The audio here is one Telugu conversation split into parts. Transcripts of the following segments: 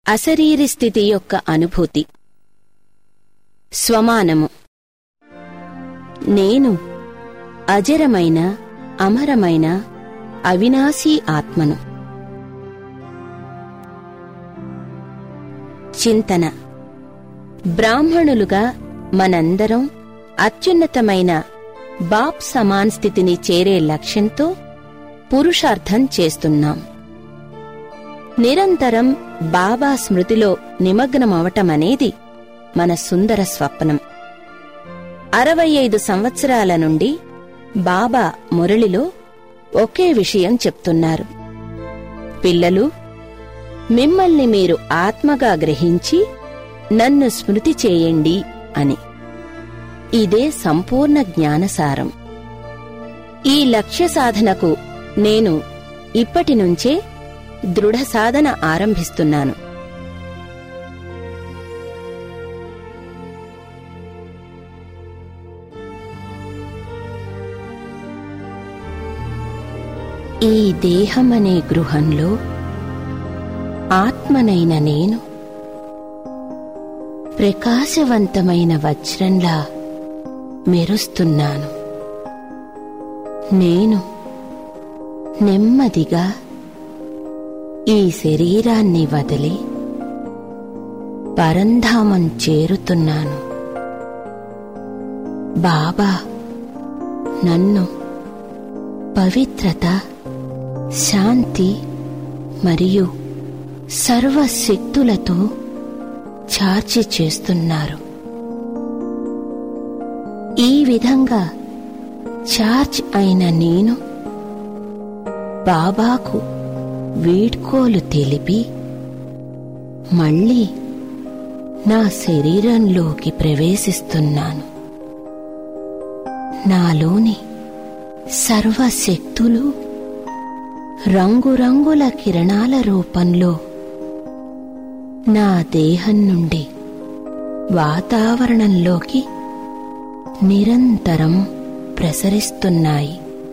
అశరీరి స్థితి యొక్క అనుభూతి స్వమానము నేను అజరమైన అమరమైన అవినాశీ ఆత్మను చింతన బ్రాహ్మణులుగా మనందరం అత్యున్నతమైన బాప్ సమాన్ స్థితిని చేరే లక్ష్యంతో పురుషార్థం చేస్తున్నాం నిరంతరం బాబా స్మృతిలో నిమగ్నమవటమనేది మన సుందర స్వప్నం అరవై ఐదు సంవత్సరాల నుండి బాబా మురళిలో ఒకే విషయం చెప్తున్నారు పిల్లలు మిమ్మల్ని మీరు ఆత్మగా గ్రహించి నన్ను స్మృతి చేయండి అని ఇదే సంపూర్ణ జ్ఞానసారం ఈ లక్ష్య సాధనకు నేను ఇప్పటి నుంచే దృఢ సాధన ఆరంభిస్తున్నాను ఈ దేహమనే గృహంలో ఆత్మనైన నేను ప్రకాశవంతమైన వజ్రంలా మెరుస్తున్నాను నేను నెమ్మదిగా ఈ శరీరాన్ని వదిలి పరంధామం చేరుతున్నాను బాబా నన్ను పవిత్రత శాంతి మరియు సర్వశక్తులతో చార్చి చేస్తున్నారు ఈ విధంగా చార్జ్ అయిన నేను బాబాకు వీడ్కోలు తెలిపి మళ్ళీ నా శరీరంలోకి ప్రవేశిస్తున్నాను నాలోని సర్వశక్తులు రంగురంగుల కిరణాల రూపంలో నా దేహం నుండి వాతావరణంలోకి నిరంతరం ప్రసరిస్తున్నాయి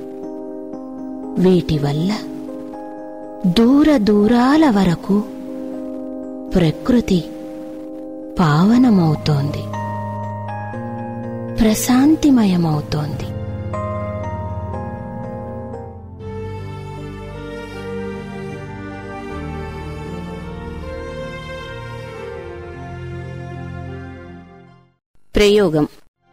వీటి వల్ల దూర దూరాల వరకు ప్రకృతి పావనమవుతోంది ప్రశాంతిమయమవుతోంది ప్రయోగం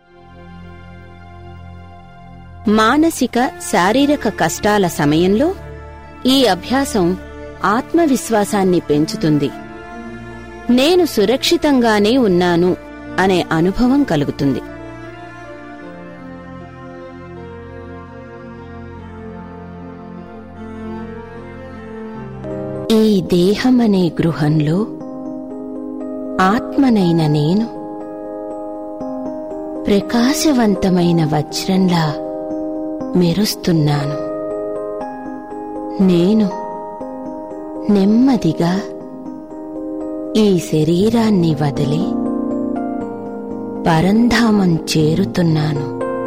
మానసిక శారీరక కష్టాల సమయంలో ఈ అభ్యాసం ఆత్మవిశ్వాసాన్ని పెంచుతుంది నేను సురక్షితంగానే ఉన్నాను అనే అనుభవం కలుగుతుంది ఈ దేహమనే గృహంలో ఆత్మనైన నేను ప్రకాశవంతమైన వజ్రంలా మెరుస్తున్నాను నేను నెమ్మదిగా ఈ శరీరాన్ని వదిలి పరంధామం చేరుతున్నాను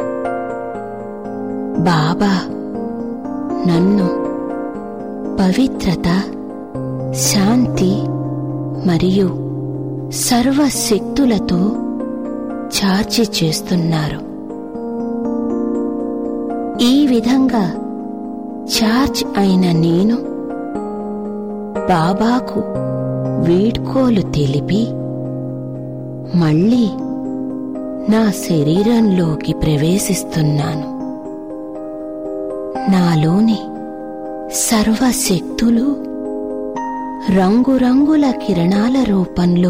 బాబా నన్ను పవిత్రత శాంతి మరియు సర్వశక్తులతో చార్చి చేస్తున్నారు ఈ విధంగా చార్జ్ అయిన నేను బాబాకు వీడ్కోలు తెలిపి మళ్ళీ నా శరీరంలోకి ప్రవేశిస్తున్నాను నాలోని సర్వశక్తులు రంగురంగుల కిరణాల రూపంలో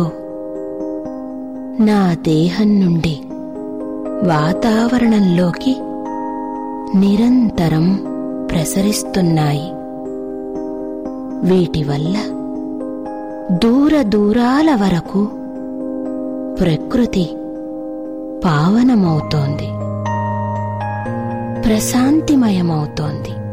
నా దేహం నుండి వాతావరణంలోకి నిరంతరం ప్రసరిస్తున్నాయి వీటి వల్ల దూర దూరాల వరకు ప్రకృతి పావనమవుతోంది ప్రశాంతిమయమవుతోంది